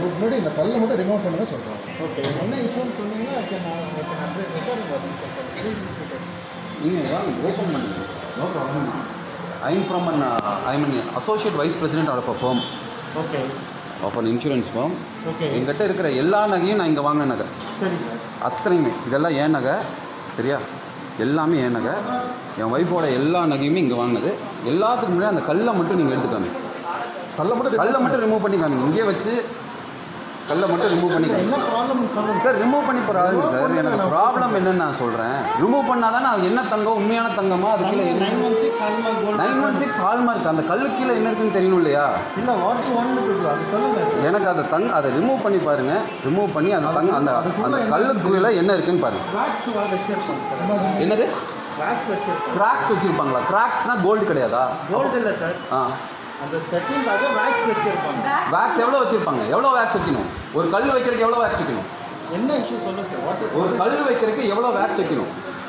அதுக்கு முன்னாடி இந்த கல்லை மட்டும் ரிமூவ் பண்ணுங்க சொல்கிறோம் ஓகே என்ன இஷ்யூன்னு சொன்னீங்கன்னா I can, uh, I can address it or what you can tell. Please visit it. நீங்கள் வாங்க ஓப்பன் பண்ணுங்க no problem I am from an I mean associate vice president of a firm okay of an insurance firm okay எங்கிட்ட இருக்கிற எல்லா நகையும் நான் இங்கே வாங்கின நகை சரி சார் அத்தனையுமே இதெல்லாம் ஏன் நகை சரியா எல்லாமே ஏன் நகை என் ஒய்ஃபோட எல்லா நகையுமே இங்கே வாங்கினது எல்லாத்துக்கும் முன்னாடி அந்த கல்லை மட்டும் நீங்கள் எடுத்துக்காமி கல்லை மட்டும் கல்லை மட்டும் ரிமூவ் பண்ணி காமிங்க இங்கேயே வச்சு கல்லை மட்டும் ரிமூவ் பண்ணி காமிங்க என்ன ப்ராப்ளம் சொல்லுங்க சார் ரிமூவ் பண்ணி போகிறாருங்க சார் எனக்கு ப்ராப்ளம் என்னன்னு நான் சொல்கிறேன் ரிமூவ் பண்ணால் தானே அது என்ன தங்கம் உண்மையான தங்கமா அது கீழே nine one six hallmark gold nine one six hallmark அந்த கல்லு கீழே என்ன இருக்குன்னு தெரியணும் இல்லையா இல்லை what you want to to அது சொல்லுங்க எனக்கு அதை தங்க அதை ரிமூவ் பண்ணி பாருங்க ரிமூவ் பண்ணி அந்த தங்க அந்த அந்த கல்லுக்குள்ள என்ன இருக்குன்னு பாருங்க வேக்ஸ் வச்சிருப்பாங்க சார் என்னது வேக்ஸ் வச்சிருப்பாங்க கிராக்ஸ் வச்சிருப்பாங்களா கிராக்ஸ்னா கோல்டு கிடையாதா கோல்டு இல்லை சார் ஆ அந்த செட்டிங்காக வேக்ஸ் வச்சிருப்பாங்க வேக்ஸ் எவ்வளோ வச்சிருப்பாங்க எவ்வளோ வேக்ஸ் வைக்கணும் ஒரு கல் வைக்கிறதுக்கு எவ்வளோ வேக்ஸ் வைக்கணும் என்ன இஷ்யூ சொல்லுங்க சார் வாட் ஒரு கல் வைக்கிறதுக்கு எவ்வளோ வேக்ஸ் வைக்கணும்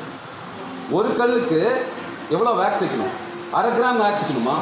ஒரு கல்லுக்கு எவ்வளோ வேக்ஸ் வைக்கணும் அரை கிராம் வேக்ஸ் வைக்கணுமா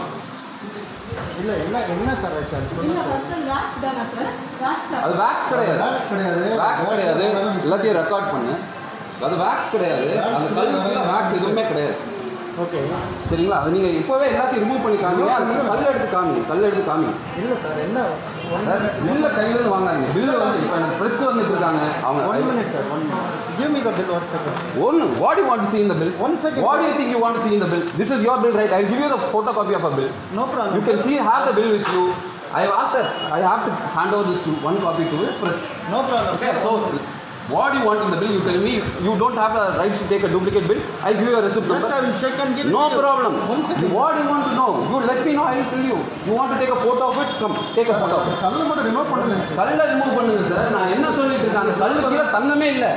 இல்லை என்ன என்ன சார் ஆச்சு அது இல்ல சொல்லுங்க ஃபர்ஸ்ட் அது வேக்ஸ் தானா சார் வேக்ஸ் அது வேக்ஸ் கிடையாது வேக்ஸ் கிடையாது வேக்ஸ் கிடையாது எல்லாத்தையும் ரெக்கார்ட் பண்ணு அது வேக்ஸ் கிடையாது அந்த கல்லுக்குள்ள வேக்ஸ் எதுவுமே கிடையாது ஓகே சரிங்களா அது நீங்கள் இப்போவே எல்லாத்தையும் ரிமூவ் பண்ணி காமிங்க அது கல் எடுத்து காமிங்க கல் எடுத்து காமிங்க இல்லை சார் என்ன ஒன் சார் பில்லை கையிலேருந்து வாங்காதீங்க பில்லு வந்து இப்போ எனக்கு ப்ரெஸ் வந்துட்டு இருக்காங்க ஒன் அவங்க minute sir one minute give me the bill one second ஒன்று what you want to see in the bill One second. what do you think you want to see in the bill this is your bill right i'll give you the photocopy of a bill no problem you can see have the bill with you i have asked that i have to hand over this to one copy to the press no problem okay so what do you want in the bill you tell me you don't have a right to take a duplicate bill i'll give you a receipt Just I number will check and give no it to you. problem One second. what do you want to know you let me know i'll tell you you want to take a photo of it come take a photo of it கல்லை மட்டும் remove பண்ணுங்க sir கல்லை remove பண்ணுங்க sir நான் என்ன சொல்லிட்டு இருக்கேன் அந்த கல்லு கீழே தங்கமே இல்லை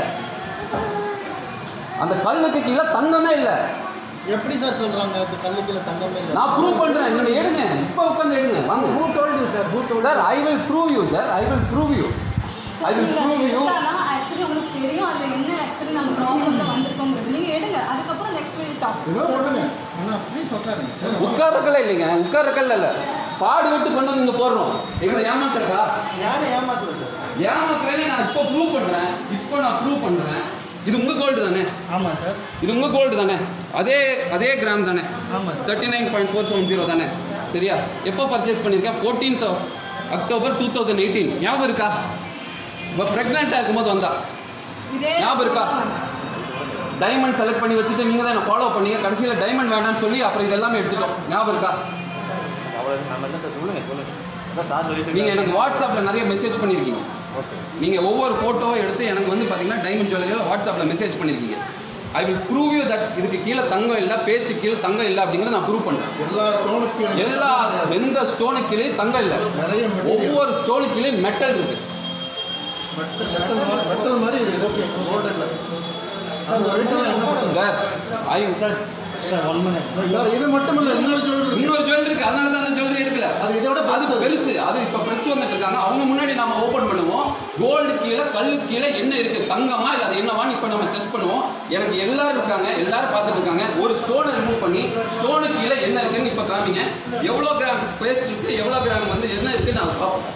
அந்த கல்லுக்கு கீழே தங்கமே இல்லை எப்படி சார் சொல்றாங்க அது கல்லுக்குள்ள தங்கமே இல்லை நான் ப்ரூவ் பண்றேன் நீங்க எடுங்க இப்போ உட்காந்து எடுங்க வாங்க who told you sir who told sir I will prove you sir I will prove you I will prove you actually உங்களுக்கு தெரியும் அதுல என்ன ஆக்சுவலி நம்ம ப்ராப்ளம்ல வந்திருக்கோங்கிறது நீங்க எடுங்க அதுக்கப்புறம் நெக்ஸ்ட் வீக் டாக் ரிமூவ் பண்ணுங்க அண்ணா ப்ளீஸ் உட்காருங்க உட்கார்றக்கல இல்லைங்க உட்கார்றக்கல்ல இல்ல பாடு விட்டு கொண்டு வந்து இங்க போடுறோம் எங்களை ஏமாத்துறதா யாரும் ஏமாத்துல சார் ஏமாத்துறேன்னு நான் இப்போ ப்ரூவ் பண்றேன் இப்போ நான் ப்ரூவ் பண்றேன் இது உங்க கோல்டு தானே ஆமாம் சார் இது உங்க கோல்டு தானே அதே அதே கிராம் தானே ஆமாம் sir thirty nine point four seven zero தானே சரியா எப்போ பர்ச்சேஸ் பண்ணியிருக்கேன் fourteenth of October two thousand eighteen ஞாபகம் இருக்கா இப்போ ப்ரெக்னெண்ட்டாக இருக்கும்போது வந்தா இதே ஞாபகம் இருக்கா? டைமண்ட் செலக்ட் பண்ணி வச்சுட்டு நீங்கள் தான் என்ன ஃபாலோ பண்ணீங்க கடைசியில் டைமண்ட் வேண்டாம்னு சொல்லி அப்புறம் இது எல்லாமே எடுத்துட்டோம் ஞாபகம் இருக்கா அவ்வளோ நம்ம என்ன சார் சொல்லுங்க சொல்லுங்க அதான் சார் சொல்லிட்டு நீங்கள் எனக்கு வாட்ஸ்அப்பில் நிறைய மெசேஜ் பண்ணியிருக்கீங்க ஓகே நீங்கள் ஒவ்வொரு ஃபோட்டோவை எடுத்து எனக்கு வந்து பார்த்தீங்கன்னா டைமண்ட் ஜுவல்லரியில் வாட்ஸ்அப்பில் மெசேஜ் பண்ணியிருக்கீங்க I will prove you that இதுக்கு கீழே தங்கம் இல்லை பேஸ்ட்டு கீழே தங்கம் இல்லை அப்படிங்கிறத நான் ப்ரூவ் பண்ணுறேன் எல்லா ஸ்டோனுக்கு எல்லா எந்த ஸ்டோனுக்கு கீழே தங்கம் இல்லை நிறைய மெட்டீரியல் ஒவ்வொரு ஸ்டோனுக்கு கீழே மெட்டல் இருக்கு மெட்டல் மாதிரி மெட்டல் மாதிரி இருக்கு கோல்டு இல்லை சார் இந்த வெயிட்டெல்லாம் என்ன பண்ணுறது sir I sir sir one minute sir இது மட்டும் இல்லை இன்னொரு ஜுவல்லரி இன்னொரு ஜுவல்லரி இருக்கு அதனால தான் அந்த ஜுவல்லரி எடுக்கல அது இதோட அது பெருசு. பெருசு அது இப்ப பிரஸ் வந்துட்டு இருக்காங்க அவங்க முன்னாடி நாம ஓபன் பண்ணுவோம் கோல்டு கீழே கல்லு கீழே என்ன இருக்கு தங்கமா இல்ல அது என்னவான்னு இப்ப நம்ம டெஸ்ட் பண்ணுவோம் எனக்கு எல்லாரும் இருக்காங்க எல்லாரும் பார்த்துட்டு இருக்காங்க ஒரு ஸ்டோனை ரிமூவ் பண்ணி ஸ்டோனு கீழே என்ன இருக்குன்னு இப்ப காமிங்க எவ்வளவு கிராம் பேஸ்ட் இருக்கு எவ்வளவு கிராம் வந்து என்ன இருக்கு நான் பார்ப்போம்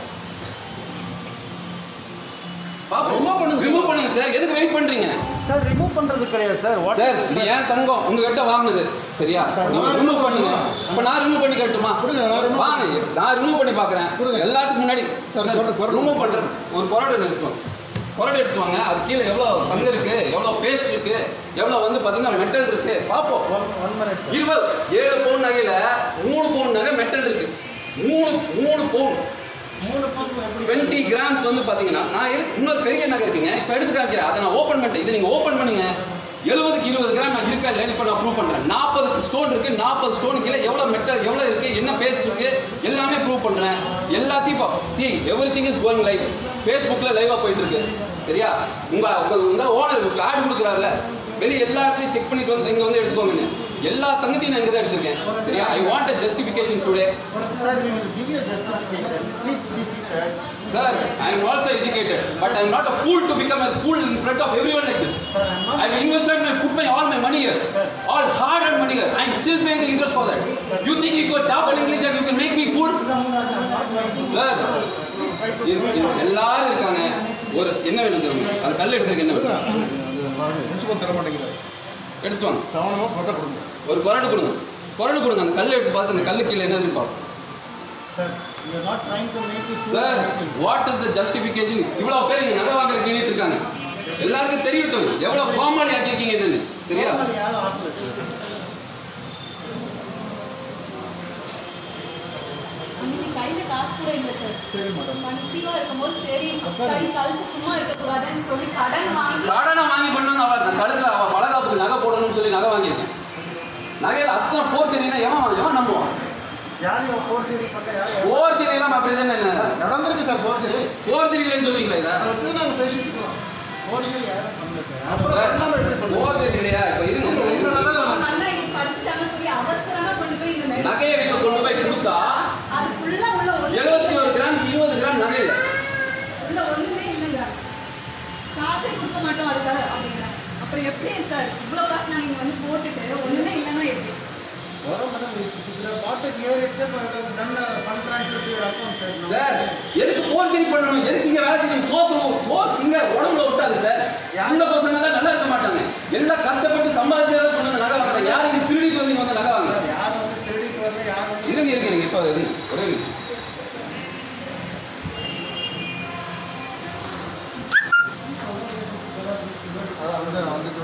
Remove பண்ணுங்க. ரிமூவ் பண்ணுங்க சார் எதுக்கு வெயிட் பண்றீங்க சார் ரிமூவ் பண்ணுறது கிடையாது சார் வாட் சார் இது ஏன் தங்கம் உங்ககிட்ட வாங்குனது சரியா நீங்க ரிமூவ் பண்ணுங்க இப்ப நான் ரிமூவ் பண்ணி கட்டுமா கொடுங்க, நான் remove வாங்க நான் ரிமூவ் பண்ணி பாக்குறேன் கொடுங்க. எல்லாத்துக்கும் முன்னாடி சார், கொரடு, கொரடு. ரிமூவ் பண்றேன் ஒரு கொரடு எடுத்துவோம் கொரடு எடுத்துவாங்க அது கீழே எவ்வளவு தங்கம் இருக்கு எவ்வளவு பேஸ்ட் இருக்கு எவ்வளவு வந்து பாத்தீங்கன்னா மெட்டல் இருக்கு பாப்போம் ஒன் ஒன் மினிட் இருபது ஏழு பவுன் நகையில மூணு பவுன் நகை மெட்டல் இருக்கு மூணு மூணு பவுன் மூணு பக்கம் எப்படி டுவெண்ட்டி கிராம்ஸ் வந்து பாத்தீங்கன்னா நான் எடுத்து இன்னொரு பெரிய நகை இருக்குங்க இப்போ எடுத்து காமிக்கிறேன் அதை நான் ஓப்பன் பண்ணிட்டேன் இதை நீங்க ஓப்பன் பண்ணுங்க எழுபதுக்கு இருபது கிராம் நான் இருக்கா இல்லைன்னு இப்போ நான் ப்ரூவ் பண்றேன் நாற்பது ஸ்டோன் இருக்கு நாற்பது ஸ்டோன் கீழே எவ்வளவு மெட்டல் எவ்வளவு இருக்கு என்ன பேஸ்ட் இருக்கு எல்லாமே ப்ரூவ் பண்றேன் எல்லாத்தையும் இப்போ see everything is going live ஃபேஸ்புக்கில் லைவாக போயிட்டு இருக்கு சரியா உங்க உங்க உங்க ஓனர் ஆடு கொடுக்குறாருல வெளியே எல்லா இடத்துலையும் செக் பண்ணிட்டு வந்து இங்க வந்து எடுத்துக்கோங்கன்னு எல்லா தங்கத்தையும் நான் இங்கே தான் எடுத்திருக்கேன் சரியா I want a justification today sir we will give you a justification please be seated Sir, I am also educated, but I am not a fool to become a fool in front of everyone like this. I have invested my put my all my money here, all hard earned money here. I am still paying the interest for that. You think you go talk in English and you can make me fool? Sir, இரு- இரு- எல்லாரும் இருக்காங்க ஒரு என்ன வேணும் sir உங்களுக்கு? அந்த கல் எடுத்துருக்கு என்ன வேணும் பிரின்சிபல் தர மாட்டேங்கிறாரு எடுத்து வாங்க சவனமாக ஃபோட்டோ கொடுங்க ஒரு கொரடு கொடுங்க கொரடு கொடுங்க அந்த கல் எடுத்து பார்த்து அந்த கல்லு கீழே என்னதுன்னு பார்ப்போம் sir you are not trying to make it sir what is the justification இவ்வளவு பேர் இங்க நகை வாங்குற நின்றுட்டு இருக்காங்க எல்லாருக்கும் தெரியட்டும் எவ்வளவு கோமாளி ஆக்கியிருக்கீங்க என்னன்னு சரியா யாரும் ஆகல சார் அன்னைக்கு கையில காசு கூட இல்லை சார் சரி மேடம் கன்சீவா இருக்கும்போது சரி கை கழுத்து சும்மா இருக்கக்கூடாதுன்னு சொல்லி கடன் வாங்கி கடனை வாங்கி பண்ணுங்க அவ அந்த கழுத்துல அவ பலகாப்புக்கு நகை போடணும்னு சொல்லி நகை வாங்கியிருக்கேன் நகையில அத்தனை போர்ச்சரினா எவன் எவன் நம்புவான் யார் இவன் ஃபோர்ஜரி பண்ண யார் போர்ச்சரி எல்லாம் அப்படி தானே நடந்திருக்கு சார் போகிறது போர்ச்சரி இல்லைன்னு சொல்லுவீங்களா இதை அதை வச்சு நாங்கள் பேசிட்டு இருக்கோம் ஃபோர்ஜரி யாரும் பண்ணல சார் அப்புறம் சார் பண்ணாம எப்படி பண்ணுவோம்? போர்ச்சரி இல்லையா இப்ப இருங்க அவங்க அண்ணா இங்க படிச்சுட்டாங்கன்னு சொல்லி அவசரமா கொண்டு போய் இந்த medical நகையை விட்டு கொண்டு போய் கொடுத்தா அது ஃபுல்லா உள்ள ஒண்ணு எழுபத்தி ஒரு கிராம் இருபது கிராம் நகை இல்லை உள்ள ஒண்ணுமே இல்லைங்க காசே கொடுக்க மாட்டோம் அதுக்காக அப்படிங்கிறாங்க அப்புறம் எப்படி சார் இவ்வளவு காசு நாங்க இங்க வந்து போட்டுட்டு ஒண்ணுமே இல்லைன்னா எப்படி வரும் மேடம் இதில் what clear it's done fund transfer to your account sir sir எதுக்கு போர்ச்சரி பண்ணணும் எதுக்கு இங்க வேலை செய்யணும் சோத்து சோத்து இங்க உடம்புல ஒட்டாது சார் அந்த பசங்க எல்லாம் நல்லா இருக்க மாட்டாங்க எல்லாம் கஷ்டப்பட்டு சம்பாதிச்சதை கொண்டு வந்து நகை வாங்குறாங்க யாரும் இங்க திருடிட்டு வந்து இங்க வந்து நகை வாங்க யார் வந்து திருடிட்டு வரல யார் வந்து இருங்க இருங்க இருங்க இப்போ இருங்க ஒரே நிமிஷம். அதான் வந்து வந்துட்டு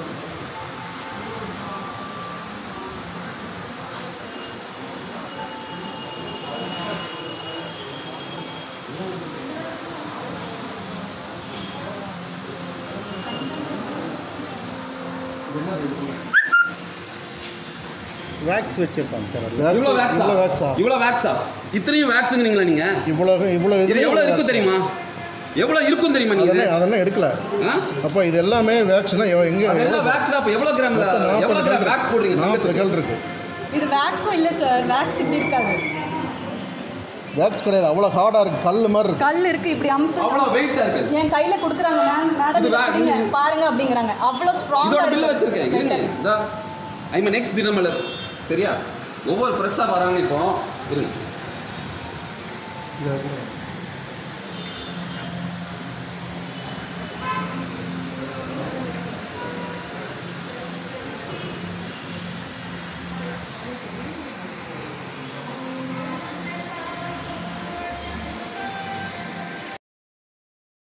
வேக்ஸ் வச்சிருப்பாங்க சார் இவ்வளவு வேக்ஸா இவ்வளோ வேக்ஸா இவ்வளவு வேக்ஸா இத்தனையும் வேக்ஸுங்கிறீங்களா நீங்க இவ்வளோ இவ்வளோ இது எவ்வளவு இருக்கும் தெரியுமா எவ்வளவு இருக்கும் தெரியுமா நீங்க இது? அதெல்லாம் அதெல்லாம் எடுக்கல ஆ? அப்போ இது எல்லாமே வேக்ஸ்னா எங்க அதெல்லாம் வேக்ஸ்ல அப்ப எவ்வளவு கிராம் எவ்வளவு கிராம் வேக்ஸ் போடுறீங்க நாற்பது தங்கத்துக்கு? கல் இருக்கு இது வேக்ஸும் இல்லை சார் வேக்ஸ் இப்படி இருக்காது வேக்ஸ் கிடையாது அவ்வளோ ஹார்டாக இருக்கு கல் மாதிரி இருக்கு கல் இருக்கு இப்படி அமுத்து அவ்வளவு வெயிட்டா இருக்கு என் கையில கொடுக்குறாங்க மேம் மேடம் இது வே- கொடுக்குறீங்க, இது- பாருங்க அப்படிங்கிறாங்க அவ்வளவு ஸ்ட்ராங்கா இதோட பில்ல வச்சிருக்கேன் இருங்க இதா ஐ நெக்ஸ்ட் தினமலர் சரியா ஒவ்வொரு ப்ரெஸ்ஸாக வராங்க இப்போ இருங்க இது